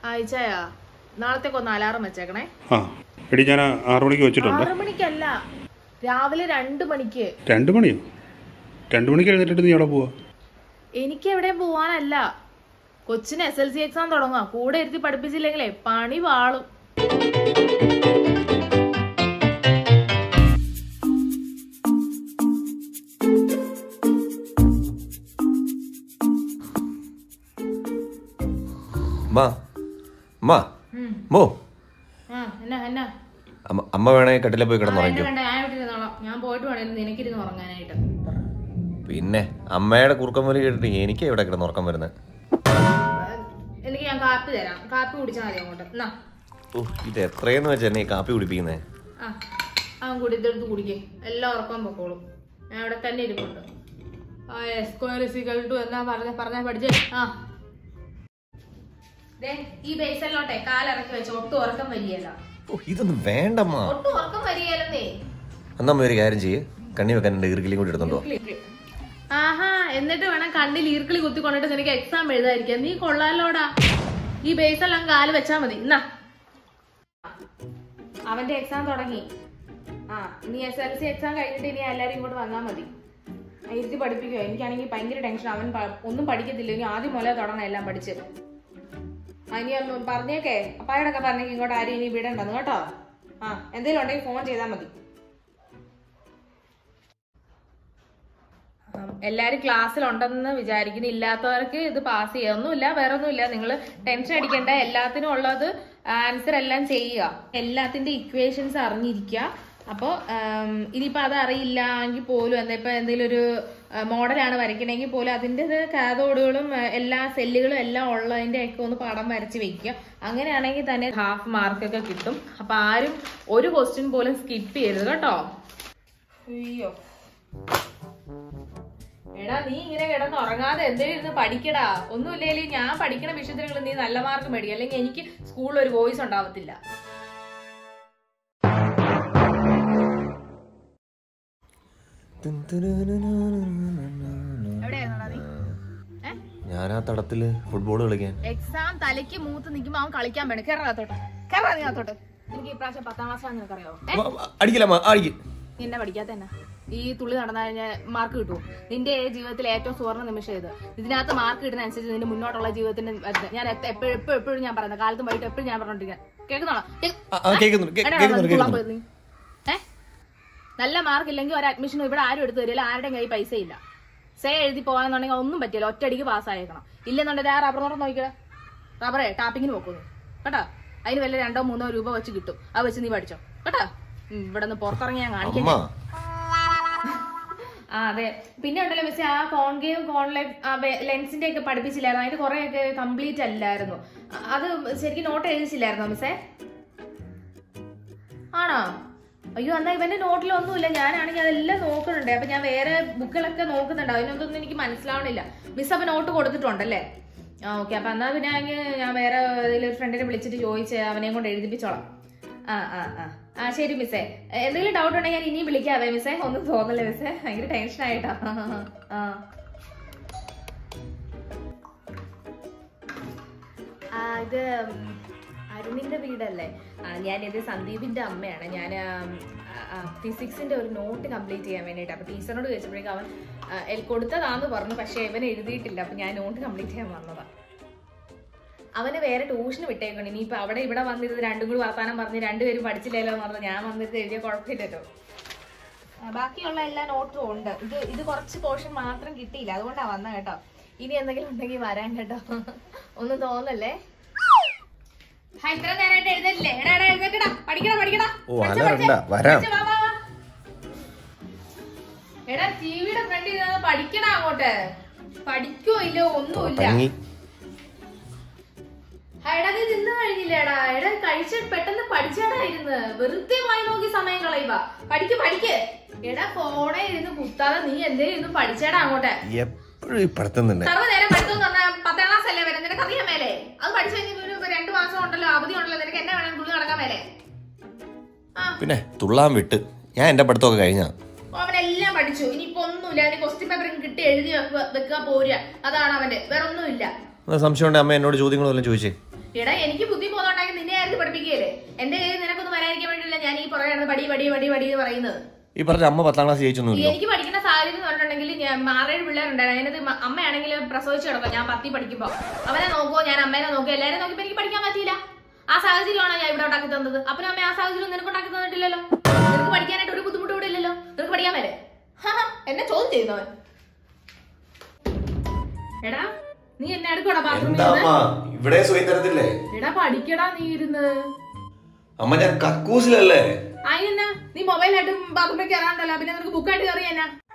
അയച്ചായാ നാളത്തേക്ക് ഒന്ന് അലാറം വെച്ചേക്കണേ ആ എടി ഞാൻ ആ- ആറ് മണിക്ക് വെച്ചിട്ടുണ്ട് ആറ് മണിക്കല്ല രാവിലെ രണ്ട് മണിക്ക് രണ്ട് മണിയോ രണ്ട് മണിക്ക് എഴുന്നേറ്റിട്ട് നീ എവിടെ പോവാ എനിക്ക് എവിടെയും പോവാനല്ല കൊച്ചിന് എസ് എൽ സി എക്സാം തുടങ്ങാം കൂടെ ഇരുത്തി പഠിപ്പിച്ചില്ലെങ്കിലേ പണി വാളും അമ്മ അമ്മ മോ ആ എന്നാ എന്നാ അമ്മ അമ്മ വേണേ കട്ടിലെ പോയി ആ, എന്നെ കിടന്നുറങ്ങിക്കോ വേണ്ട ഞാൻ ഇവിടെ ഇരുന്നോളാം ഞാൻ പോയിട്ട് വേണം നിനക്കിരുന്ന് ഉറങ്ങാനായിട്ട് പിന്നെ അമ്മയുടെ കുറുക്കം പോലെ കേട്ടിട്ട് എനിക്ക് എവിടെ കിടന്നുറക്കം വരുന്നത് എനിക്ക് ഞാൻ കാപ്പി തരാം കാപ്പി കുടിച്ചാൽ മതി അങ്ങോട്ട് എന്നാ ഓ ഇത് എത്രയെന്ന് വെച്ചാ എന്നെ ഈ കാപ്പി കുടിപ്പിക്കുന്നേ ആ അവൻ കൂടി ഇതെടുത്ത് കുടിക്കേ എല്ലാം ഉറക്കം പൊക്കോളും ഞാൻ ഇവിടെ തന്നെ ഇരിപ്പുണ്ട് ആ സ്ക്വയർ സികൾ ടു എന്നാ പറഞ്ഞ പറഞ്ഞ പഠിച്ചേ ആ ദേ, ഈ ബേസലിലോട്ടെ കാലിറക്കി വെച്ച് ഒട്ടും ഉറക്കം വരികയല്ല ഓ ഇതൊന്നും വേണ്ടമ്മ ഒട്ടും ഉറക്കം വരികയല്ലെന്നേ എന്നാ അമ്മ ഒരു കാര്യം ചെയ്യ് കണ്ണി വെക്കാൻ എൻ്റെ ഈർക്കിലും കൂടി എടുത്തോണ്ടോ ആഹാ എന്നിട്ട് വേണം കണ്ണിൽ ഈർക്കിളി കുത്തി കൊണ്ടിട്ട് നിനക്ക് എക്സാം എഴുതാതിരിക്കാം നീ കൊള്ളാലോടാ ഈ ബേസെല്ലാം കാല് വെച്ചാ മതി എന്നാ അവന്റെ എക്സാം തുടങ്ങി ആ നീ എസ് എൽ സി എക്സാം കഴിഞ്ഞിട്ട് ഇനി എല്ലാരും ഇങ്ങോട്ട് വന്നാൽ മതി ആ, ഇരുത്തി പഠിപ്പിക്കുമോ എനിക്കാണെങ്കിൽ ഭയങ്കര ടെൻഷൻ അവൻ പ- ഒന്നും പഠിക്കത്തില്ല ഇനി ആദ്യം മുതലേ തുടങ്ങണം എല്ലാം പഠിച്ച് ആ, ഇനി ഒന്ന് പറഞ്ഞേക്കേ അപ്പായോടൊക്കെ പറഞ്ഞേക്ക് ഇങ്ങോട്ട് ആരും ഇനി വിടണ്ടെന്ന് കേട്ടോ ആ എന്തെങ്കിലും ഉണ്ടെങ്കിൽ ഫോൺ ചെയ്താൽ മതി ഉം, എല്ലാരും ക്ലാസ്സിലുണ്ടെന്ന് വിചാരിക്കുന്നു ഇല്ലാത്തവർക്ക് ഇത് പാസ് ചെയ്യുക ഒന്നുമില്ല വേറെ ഒന്നുമില്ല നിങ്ങൾ ടെൻഷൻ അടിക്കേണ്ട എല്ലാത്തിനും ഉള്ളത് ആൻസർ എല്ലാം ചെയ്യുക എല്ലാത്തിന്റെ ഇക്വേഷൻസ് അറിഞ്ഞിരിക്കുക അപ്പോൾ ഇനിയിപ്പോൾ അത് അറിയില്ല എങ്കിൽ പോലും എന്താ ഇപ്പം എന്തെങ്കിലും ഒരു മോഡലാണ് വരയ്ക്കണമെങ്കിൽ പോലും അതിൻ്റെ കാതോടുകളും എല്ലാ സെല്ലുകളും എല്ലാം ഉള്ളതിൻ്റെ ഒക്കെ ഒന്ന് പടം വരച്ച് വെക്കുക അങ്ങനെയാണെങ്കിൽ തന്നെ ഹാഫ് മാർക്കൊക്കെ കിട്ടും അപ്പം ആരും ഒരു ക്വസ്റ്റ്യൻ പോലും സ്കിപ്പ് ചെയ്യരുത് കേട്ടോ അയ്യോ എടാ നീ ഇങ്ങനെ കിടന്ന് ഉറങ്ങാതെ എന്തേലും ഇരുന്ന് പഠിക്കടാ ഒന്നുമില്ലേലും ഞാൻ പഠിക്കണ വിഷയത്തിൽ നീ നല്ല മാർക്ക് മേടിക്കും അല്ലെങ്കിൽ എനിക്ക് സ്കൂളിൽ ഒരു വോയിസ് ഉണ്ടാവത്തില്ല എവിടെയായിരുന്നടാ നീ ഏ? ഞാൻ ആ തടത്തില് ഫുട്ബോൾ കളിക്കാൻ എക്സാം തലയ്ക്ക് മൂത്ത് നിൽക്കുമ്പോ അവൻ കളിക്കാൻ വേണം കേരളത്തോട്ട് കേരള നീ അകത്തോട്ട് എനിക്ക് ഈ പ്രാവശ്യം പത്താം ക്ലാസ് നിനക്കറിയാവോ ഏ? അടിക്കില്ലമ്മ അടിക്ക് നീ എന്നെ പഠിക്കാത്ത തന്നെ ഈ തുള്ളി നടന്നു കഴിഞ്ഞാൽ മാർക്ക് കിട്ടുമോ നിന്റെ ജീവിതത്തിലെ ഏറ്റവും സുവർണ്ണ നിമിഷം ഇത് ഇതിനകത്ത് മാർക്ക് കിട്ടുന്ന അനുസരിച്ച് നിന്റെ മുന്നോട്ടുള്ള ജീവിതത്തിന്റെ ഇത് ഞാൻ എപ്പോഴും എപ്പോഴും എപ്പോഴും ഞാൻ പറയുന്നത് കാലത്തും വൈകിട്ട് എപ്പോഴും ഞാൻ പറഞ്ഞോണ്ടിരിക്കാൻ കേൾക്കുന്നോളോ ആ, ആ, കേൾക്കുന്നുണ്ട്, കേ- എടാ, കേൾക്കുന്നുണ്ട്, തുള്ളാൻ കേൾക്കുന്നുണ്ട്. പോയത് നീ? ഏ നല്ല മാർക്ക് ഇല്ലെങ്കിൽ ഒരു അഡ്മിഷൻ ഇവിടെ ആരും എടുത്തു തരില്ല ആരുടെയും കയ്യിൽ പൈസ ഇല്ല സേ എഴുതി പോകാന്നുണ്ടെങ്കിൽ ഒന്നും പറ്റില്ല ഒറ്റയടിക്ക് പാസ്സായേക്കണം ഇല്ലെന്നുണ്ടെങ്കിൽ ആ റബ്ബർ നോട്ട് നോക്കിക്കട റബ്ബറേ ടാപ്പിങ്ങിന് പോക്കുന്നു കേട്ടോ അതിന് വല്ല രണ്ടോ മൂന്നോ രൂപ വെച്ച് കിട്ടും അത് വെച്ച് നീ പഠിച്ചോ കേട്ടോ ഉം, ഇവിടെ നിന്ന് പുറത്തിറങ്ങി ഞാൻ കാണിക്കാം അമ്മ ആ അതെ പിന്നെ ഉണ്ടല്ലോ മിസ് ആ കോൺകേവ് കോൺലെഗ് ലെൻസിന്റെ ഒക്കെ പഠിപ്പിച്ചില്ലായിരുന്നു അതിന്റെ കുറെ ഒക്കെ കംപ്ലീറ്റ് അല്ലായിരുന്നു അ- അത് ശരിക്കും നോട്ട് എഴുതിച്ചില്ലായിരുന്നോ മിസ്സേ ആണോ അയ്യോ എന്നാ ഇവന്റെ നോട്ടിലൊന്നുമില്ല ഞാനാണെങ്കിൽ അതെല്ലാം നോക്കുന്നുണ്ട് അപ്പൊ ഞാൻ വേറെ ബുക്കുകളൊക്കെ നോക്കുന്നുണ്ട് അതിനൊന്നും എനിക്ക് മനസ്സിലാവണില്ല മിസ് അപ്പൊ നോട്ട് കൊടുത്തിട്ടുണ്ടല്ലേ ആ ഓക്കെ അപ്പൊ എന്നാ പിന്നെ അങ്ങ് ഞാൻ വേറെ ഏതെങ്കിലും ഒരു ഫ്രണ്ടിനെ വിളിച്ചിട്ട് ചോദിച്ച് അവനെയും കൊണ്ട് എഴുതിപ്പിച്ചോളാം ആ ആ ആ ആ ശരി മിസ്സേ എന്തെങ്കിലും ഡൗട്ട് ഉണ്ടെങ്കിൽ ഞാൻ ഇനിയും വിളിക്കാവേ മിസ്സേ ഒന്നും തോന്നല്ലേ മിസ്സേ ഭയങ്കര ടെൻഷൻ ആയിട്ടാ ആ ആ ഇത് ഉം, അരുണിന്റെ വീടല്ലേ ആ ഞാനിത് സന്ദീപിന്റെ അമ്മയാണ് ഞാൻ ഫിസിക്സിന്റെ ഒരു നോട്ട് കംപ്ലീറ്റ് ചെയ്യാൻ വേണ്ടിയിട്ട് അപ്പൊ ടീച്ചറിനോട് ചോദിച്ചപ്പോഴേക്കും അവൻ ആ, എൽ- കൊടുത്തതാന്ന് പറഞ്ഞു പക്ഷെ ഇവൻ എഴുതിയിട്ടില്ല അപ്പൊ ഞാൻ നോട്ട് കംപ്ലീറ്റ് ചെയ്യാൻ വന്നതാ അവന് വേറെ ട്യൂഷന് വിട്ടേക്കണം ഇനിയിപ്പോ അവിടെ ഇവിടെ വന്നിരുന്ന് രണ്ടും കൂടി വർത്താനം പറഞ്ഞ് രണ്ടുപേരും പഠിച്ചില്ലല്ലോ എന്ന് പറഞ്ഞ് ഞാൻ വന്നിട്ട് എഴുതിയ കുഴപ്പമില്ലല്ലോ ആ, ബാക്കിയുള്ള എല്ലാ നോട്ടും ഉണ്ട് ഇത് ഇത് കുറച്ച് പോർഷൻ മാത്രം കിട്ടിയില്ല അതുകൊണ്ടാ വന്ന കേട്ടോ ഇനി എന്തെങ്കിലും ഉണ്ടെങ്കിൽ വരാൻ കേട്ടോ ഒന്നും തോന്നല്ലേ ഹാ, ഇത്ര നേരമായിട്ട് എഴുന്നേറ്റില്ലേ എടാ എടാ എഴുന്നേക്കടാ പഠിക്കടാ പഠിക്കടാ ഓ, പഠിച്ചോ, അലറണ്ട, പഠിച്ചോ. വരാം. പഠിച്ചോ, വാ, വാ, വാ. എടാ ടിവിയുടെ ഫ്രണ്ടിൽ നിന്ന് പഠിക്കടാ അങ്ങോട്ട് പഠിക്കോ ഇല്ലോ ഒന്നുമില്ല തങ്ങി ആ, എടാ നീ നിന്ന് കഴിഞ്ഞില്ലേടാ എടാ കഴിച്ചിട്ട് പെട്ടെന്ന് പഠിച്ചേടാ ഇരുന്ന് വെറുതെ വായി നോക്കി സമയം കളയുക പഠിക്ക് പഠിക്ക് എടാ ഫോണെ ഇരുന്ന് കുത്താതെ നീ എന്തേ ഇരുന്ന് പഠിച്ചേടാ അങ്ങോട്ട് എപ്പോഴും ഈ പഠിത്തം തന്നെ സർവ്വ നേരം പഠിത്തം പറഞ്ഞാൽ പത്താം ക്ലാസ് അല്ലേ വരെ നിനക്ക് അറിയാൻ മേലെ അത് പഠിച്ചു കഴിഞ്ഞ ഒരു രണ്ടു മാസം ഉണ്ടല്ലോ അവധി ഉണ്ടല്ലോ നിനക്ക് എന്നെ വേണം തുള്ളി നടക്കാൻ മേലെ ആ പിന്നെ തുള്ളാൻ വിട്ട് ഞാൻ എന്റെ പഠിത്തമൊക്കെ കഴിഞ്ഞാ അപ്പൊ അവനെല്ലാം പഠിച്ചു ഇനിയിപ്പോ ഒന്നുമില്ല അവന് ക്വസ്റ്റ്യൻ പേപ്പർ കിട്ടി എഴുതി വെക്കുക വെക്കുക പോരുക അതാണ് അവന്റെ വേറെ ഒന്നുമില്ല എന്നാ സംശയം ഉണ്ടെങ്കിൽ അമ്മ എന്നോട് ചോദ്യങ്ങളെല്ലാം ചോദിച്ചേ എടാ എനിക്ക് ബുദ്ധി പോകുന്നുണ്ടെങ്കിൽ നിന്നെ ആയിരുന്നു പഠിപ്പിക്കുകയല്ലേ എന്റെ കയ്യിൽ നിനക്കൊന്നും വരാതിരിക്കാൻ വേണ്ടിയില്ല ഞാൻ ഈ പുറകെ നടന്ന് പടി പടി പടി പടി എന്ന് പറയുന്നത് ഈ പറഞ്ഞ അമ്മ പത്താം ക്ലാസ് ജയിച്ചൊന്നുമില്ല എനിക്ക് പഠിക്കുന്ന സാഹചര്യം എന്ന് പറഞ്ഞിട്ടുണ്ടെങ്കിൽ ഞാൻ ആറേഴ് പിള്ളേരുണ്ടായിരുന്നു അതിനകത്ത് മ- അമ്മയാണെങ്കിൽ പ്രസവിച്ച് കിടക്കും ഞാൻ പത്തി പഠിക്കുമ്പോ അവനെ നോക്കുവോ ഞാൻ അമ്മേനെ നോക്കുവോ എല്ലാരും നോക്കിയപ്പോ എനിക്ക് പഠിക്കാൻ പറ്റിയില്ല ആ സാഹചര്യമാണോ ഞാൻ ഇവിടെ ഉണ്ടാക്കി തന്നത് അപ്പനും അമ്മ ആ സാഹചര്യം നിനക്ക് ഉണ്ടാക്കി തന്നിട്ടില്ലല്ലോ നിനക്ക് പഠിക്കാനായിട്ട് ഒരു ബുദ്ധിമുട്ടും ഇവിടെ ഇല്ലല്ലോ നിനക്ക് പഠിക്കാൻ മേലെ ഹാ, ഹാ, എന്നെ ചോദ്യം ചെയ്യുന്നവൻ എടാ നീ എന്നെ അടുക്കോടാ ബാത്റൂമിൽ എന്താ അമ്മ ഇവിടെ സുഖം തരത്തില്ലേ എടാ പഠിക്കടാ നീ ഇരുന്ന് അമ്മ ഞാൻ കക്കൂസിലല്ലേ ആയി എന്നാ നീ മൊബൈലായിട്ട് ബാത്റൂമിൽ കയറാണ്ടല്ലോ പിന്നെ നിനക്ക് ബുക്കായിട്ട് കയറിയ എന്നാ